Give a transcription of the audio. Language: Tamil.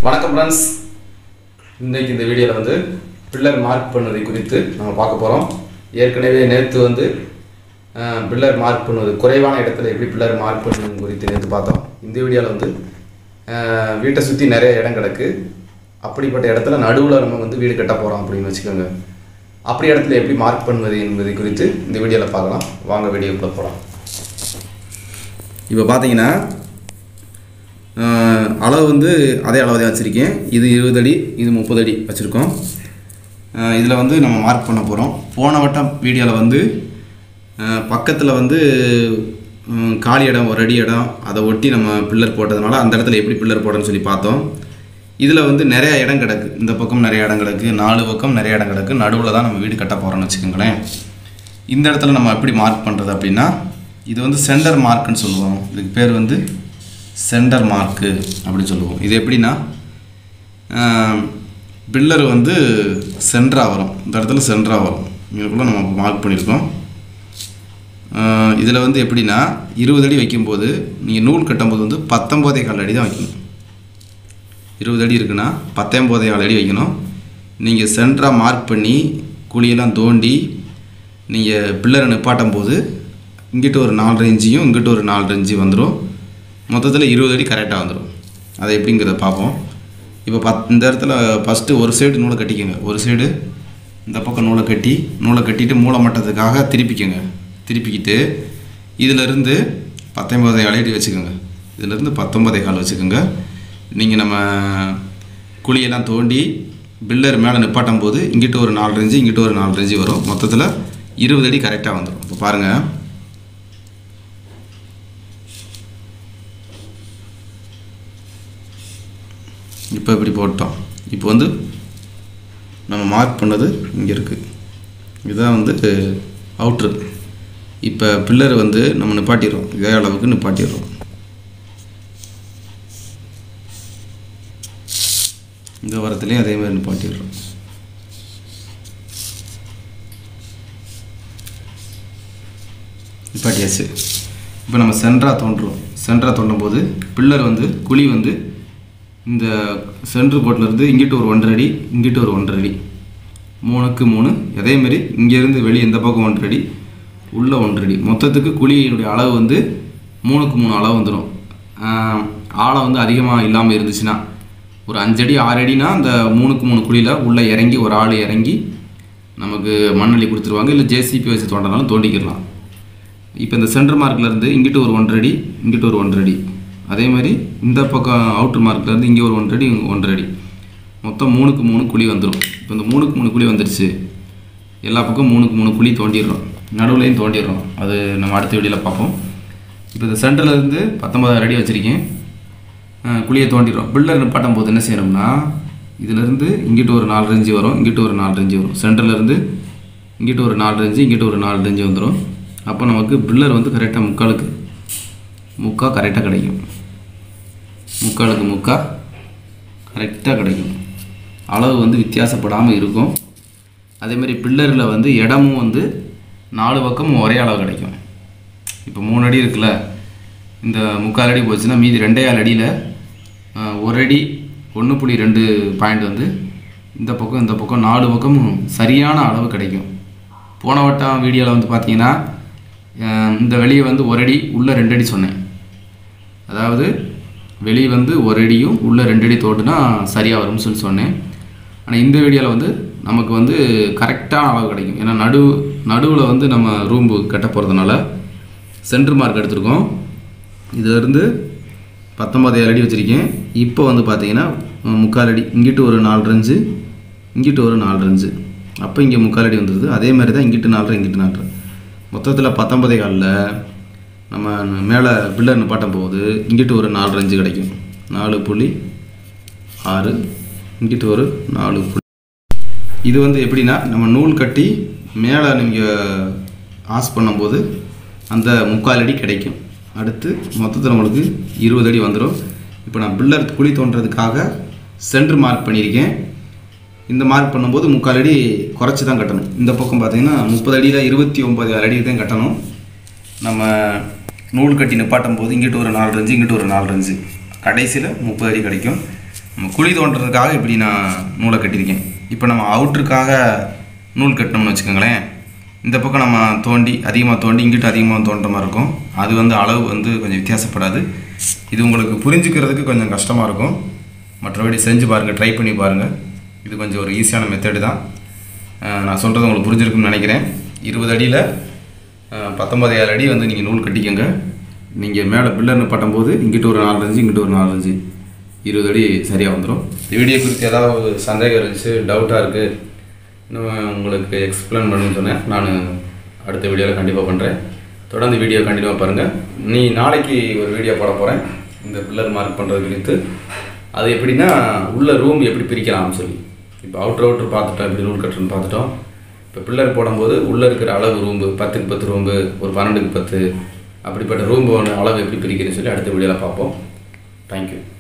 வணக்கம் ஃப்ரெண்ட்ஸ் இன்றைக்கி இந்த வீடியோவில் வந்து பில்லர் மார்க் பண்ணுவதை குறித்து நம்ம பார்க்க போகிறோம் ஏற்கனவே நேற்று வந்து பில்லர் மார்க் பண்ணுவது குறைவான இடத்துல எப்படி பில்லர் மார்க் பண்ணுவது குறித்து நேற்று பார்த்தோம் இந்த வீடியோவில் வந்து அஹ், வீட்டை சுற்றி நிறைய இடம் கிடக்கு அப்படிப்பட்ட இடத்துல நடுவில் நம்ம வந்து வீடு கட்ட போகிறோம் அப்படின்னு வச்சுக்கோங்க அப்படி இடத்துல எப்படி மார்க் பண்ணுவது என்பதை குறித்து இந்த வீடியோவில் பார்க்கலாம் வாங்க வீடியோக்குள்ளே போகலாம் இப்போ பார்த்தீங்கன்னா ஆஹ் அளவு வந்து அதே அளவு தான் வச்சுருக்கேன் இது இருபது அடி இது முப்பது அடி வச்சுருக்கோம் இதில் வந்து நம்ம மார்க் பண்ண போகிறோம் போன வட்டம் வீடியோவில் வந்து பக்கத்தில் வந்து ம், காலி இடம் ஒரு அடி இடம் அதை ஒட்டி நம்ம பில்லர் போட்டதுனால அந்த இடத்துல எப்படி பில்லர் போடணும்னு சொல்லி பார்த்தோம் இதில் வந்து நிறைய இடம் கிடக்கு இந்த பக்கம் நிறைய இடம் கிடக்கு நாலு பக்கம் நிறைய இடம் கிடக்கு நடுவில் தான் நம்ம வீடு கட்ட போகிறோம்னு வச்சுக்கோங்களேன் இந்த இடத்துல நம்ம எப்படி மார்க் பண்ணுறது அப்படின்னா இது வந்து சென்டர் மார்க்குன்னு சொல்லுவோம் இதுக்கு பேர் வந்து சென்டர் மார்க்கு அப்படின்னு சொல்லுவோம் இது எப்படின்னா பில்லர் வந்து சென்டராக வரும் இந்த இடத்துல சென்டராக வரும் இதுக்குள்ளே நம்ம மார்க் பண்ணியிருக்கோம் இதில் வந்து எப்படின்னா இருபது அடி வைக்கும்போது நீங்கள் நூல் கட்டும்போது வந்து பத்தொம்போதே கால் அடி தான் வைக்கணும் இருபது அடி இருக்குன்னா பத்தொம்போதே கால் அடி வைக்கணும் நீங்கள் சென்டராக மார்க் பண்ணி குழியெல்லாம் தோண்டி நீங்கள் பில்லரை நிப்பாட்டும் போது இங்கிட்ட ஒரு நாலரை இன்ச்சியும் இங்கிட்ட ஒரு நாலரை இன்ச்சு வந்துடும் மொத்தத்தில் இருபது அடி கரெக்டாக வந்துடும் அதை எப்படிங்கிறத பார்ப்போம் இப்போ பத் இந்த இடத்துல ஃபஸ்ட்டு ஒரு சைடு நூலை கட்டிக்கோங்க ஒரு சைடு இந்த பக்கம் நூலை கட்டி நூலை கட்டிட்டு மூளை மட்டத்துக்காக திருப்பிக்கோங்க திருப்பிக்கிட்டு இதிலிருந்து பத்தொன்பதை அலையடி வச்சுக்கோங்க இதிலிருந்து பத்தொன்பதே கால் வச்சுக்கோங்க நீங்கள் நம்ம குழியெல்லாம் தோண்டி பில்லர் மேலே நிப்பாட்டும் போது இங்கிட்ட ஒரு நாலு இன்ச்சு இங்கிட்ட ஒரு நாலு இன்ச்சு வரும் மொத்தத்தில் இருபது அடி கரெக்டாக வந்துடும் இப்போ பாருங்கள் இப்போ இப்படி போட்டோம் இப்போ வந்து நம்ம மார்க் பண்ணது இங்கே இருக்குது இதுதான் வந்து அவுட்ரு இப்போ பில்லர் வந்து நம்ம நிப்பாட்டிடுறோம் இதே அளவுக்கு நிப்பாட்டிடுறோம் இந்த வாரத்துலேயும் அதே மாதிரி நிப்பாட்டிடுறோம் நிப்பாட்டியாச்சு இப்போ நம்ம சென்டராக தோன்றுறோம் சென்டராக தோண்டும் போது பில்லர் வந்து குழி வந்து இந்த சென்ட்ரு கோட்டிலேருந்து இங்கிட்டு ஒரு ஒன்றரை அடி இங்கிட்டு ஒரு ஒன்றரை அடி மூணுக்கு மூணு அதேமாரி இங்கேருந்து வெளியே இந்த பக்கம் ஒன்றரை அடி உள்ளே ஒன்றரை அடி மொத்தத்துக்கு குழியினுடைய அளவு வந்து மூணுக்கு மூணு அளவு வந்துடும் ஆழம் வந்து அதிகமாக இல்லாமல் இருந்துச்சுன்னா ஒரு அஞ்சடி ஆறு அடினா அந்த மூணுக்கு மூணு குழியில் உள்ளே இறங்கி ஒரு ஆள் இறங்கி நமக்கு மண்ணள்ளி கொடுத்துருவாங்க இல்லை ஜேசிபி வச்சு தோண்டினாலும் தோண்டிக்கிடலாம் இப்போ இந்த சென்டர் மார்க்லேருந்து இங்கிட்டு ஒரு ஒன்றரை அடி இங்கிட்டு ஒரு ஒன்றரை அடி அதே மாதிரி இந்த பக்கம் அவுட்டர் மார்க்லேருந்து இங்கே ஒரு ஒன்றரை அடி இங்க ஒன்றரை அடி மொத்தம் மூணுக்கு மூணு குழி வந்துடும் இப்போ இந்த மூணுக்கு மூணு குழி வந்துருச்சு எல்லா பக்கம் மூணுக்கு மூணு குழி தோண்டிடுறோம் நடுவுலையும் தோண்டிடுறோம் அது நம்ம அடுத்த வீடியோவில் பார்ப்போம் இப்போ இந்த சென்டர்ல இருந்து பத்தொன்பதாயிரம் அடி வச்சுருக்கேன் அஹ் குழியை தோண்டிடுறோம் பில்லர் நிப்பாட்டும் போது என்ன செய்யணும்னா இதிலேருந்து இங்கிட்டு ஒரு நாலு ரெஞ்சு வரும் இங்கிட்டு ஒரு நாலு ரெஞ்சு வரும் சென்டர்லேருந்து இங்கிட்டு ஒரு நாலு ரெஞ்சு இங்கிட்டு ஒரு நாலு ரெஞ்சு வந்துடும் அப்போ நமக்கு பில்லர் வந்து கரெக்டாக முக்காலுக்கு முக்கா கரெக்டாக கிடைக்கும் முக்காலுக்கு முக்கா கரெக்டாக கிடைக்கும் அளவு வந்து வித்தியாசப்படாமல் இருக்கும் அதேமாதிரி பில்லரில் வந்து இடமும் வந்து நாலு பக்கமும் ஒரே அளவு கிடைக்கும் இப்போ மூணு அடி இருக்குல்ல இந்த முக்கால் அடி போச்சுன்னா மீதி ரெண்டே ஆள் அடியில் ஆஹ், ஒரு அடி ஒன்று புள்ளி ரெண்டு பாயிண்ட் வந்து இந்த பக்கம் இந்த பக்கம் நாலு பக்கமும் சரியான அளவு கிடைக்கும் போன வட்டம் வீடியோவில் வந்து பார்த்தீங்கன்னா ஆஹ், இந்த வெளியே வந்து ஒரு அடி உள்ளே ரெண்டு அடி சொன்னேன் அதாவது வெளியே வந்து ஒரு அடியும் உள்ளே ரெண்டு அடி தோட்டுனா சரியாக வரும்னு சொல்லி சொன்னேன் ஆனால் இந்த வீடியோவில் வந்து நமக்கு வந்து கரெக்டான அளவு கிடைக்கும் ஏன்னா நடு நடுவில் வந்து நம்ம ரூம் கட்ட போகிறதுனால சென்ட்ரு மார்க் எடுத்திருக்கோம் இதிலேருந்து பத்தொம்பது ஏழு அடி வச்சுருக்கேன் இப்போ வந்து பார்த்தீங்கன்னா அஹ், முக்கால் அடி இங்கிட்டு ஒரு நாலு ரஞ்சு இங்கிட்டு ஒரு நாலு ரஞ்சு அப்போ இங்கே முக்கால் அடி வந்துடுது அதே மாதிரி தான் இங்கிட்டு நாலரை இங்கிட்டு நாலரை மொத்தத்தில் பத்தொன்பதே காலில் நம்ம மேலே பில்லர் நிப்பாட்டும் போது இங்கிட்டு ஒரு நாலு ரஞ்சு கிடைக்கும் நாலு புள்ளி ஆறு இங்கிட்டு ஒரு நாலு புள்ளி இது வந்து எப்படின்னா நம்ம நூல் கட்டி மேலே நீங்கள் ஆஸ் பண்ணும்போது அந்த முக்கால் அடி கிடைக்கும் அடுத்து மொத்தத்தில் உங்களுக்கு இருபது அடி வந்துடும் இப்போ நான் பில்லர் குழி தோன்றதுக்காக சென்டர் மார்க் பண்ணியிருக்கேன் இந்த மார்க் பண்ணும்போது முக்கால் அடி குறைச்சி தான் கட்டணும் இந்த பக்கம் பார்த்தீங்கன்னா முப்பது அடியில் இருபத்தி ஒம்பது அடி தான் கட்டணும் நம்ம நூல் கட்டி நிப்பாட்டும் போது இங்கிட்டு ஒரு நாலு ரஞ்சு இங்கிட்டு ஒரு நாலு ரஞ்சு கடைசியில் முப்பது அடி கிடைக்கும் நம்ம குழி தோண்டுறதுக்காக இப்படி நான் நூலை கட்டியிருக்கேன் இப்போ நம்ம அவுட்ருக்காக நூல் கட்டினோம்னு வச்சுக்கோங்களேன் இந்த பக்கம் நம்ம தோண்டி அதிகமாக தோண்டி இங்கிட்ட அதிகமாக தோன்ற மாதிரி இருக்கும் அது வந்து அளவு வந்து கொஞ்சம் வித்தியாசப்படாது இது உங்களுக்கு புரிஞ்சுக்கிறதுக்கு கொஞ்சம் கஷ்டமாக இருக்கும் மற்றபடி செஞ்சு பாருங்கள் ட்ரை பண்ணி பாருங்கள் இது கொஞ்சம் ஒரு ஈஸியான மெத்தடு தான் அஹ் நான் சொல்கிறது உங்களுக்கு புரிஞ்சிருக்குன்னு நினைக்கிறேன் இருபது அடியில் பத்தொம்பது ஏழு அடி வந்து நீங்கள் நூல் கட்டிக்கோங்க நீங்கள் மேலே பில்லர்னு பட்டும்போது இங்கிட்ட ஒரு நாலு அஞ்சு இங்கிட்ட ஒரு நாலு அஞ்சு இருபது அடி சரியாக வந்துடும் இந்த வீடியோ குறித்து ஏதாவது சந்தேகம் இருந்துச்சு டவுட்டாக இருக்குது இன்னும் உங்களுக்கு எக்ஸ்பிளைன் பண்ணுன்னு சொன்னேன் நான் அடுத்த வீடியோவில் கண்டிப்பாக பண்ணுறேன் தொடர்ந்து வீடியோ கண்டினியூவாக பாருங்கள் நீ நாளைக்கு ஒரு வீடியோ போட போகிறேன் இந்த பில்லர் மார்க் பண்ணுறது குறித்து அது எப்படின்னா உள்ள ரூம் எப்படி பிரிக்கலாம்னு சொல்லி இப்போ அவுட்ரு அவுட்ரு பார்த்துட்டோம் எப்படி நூல் கட்டுறன்னு பார்த்துட்டோம் இப்போ பில்லர் போடும்போது உள்ளே இருக்கிற அளவு ரூம்பு பத்துக்கு பத்து ரூம்பு ஒரு பன்னெண்டுக்கு பத்து அப்படிப்பட்ட ரூம்பு ஒன்று அளவு எப்படி பிரிக்கிறதுன்னு சொல்லி அடுத்த வீடியோவில் பார்ப்போம் தேங்க்யூ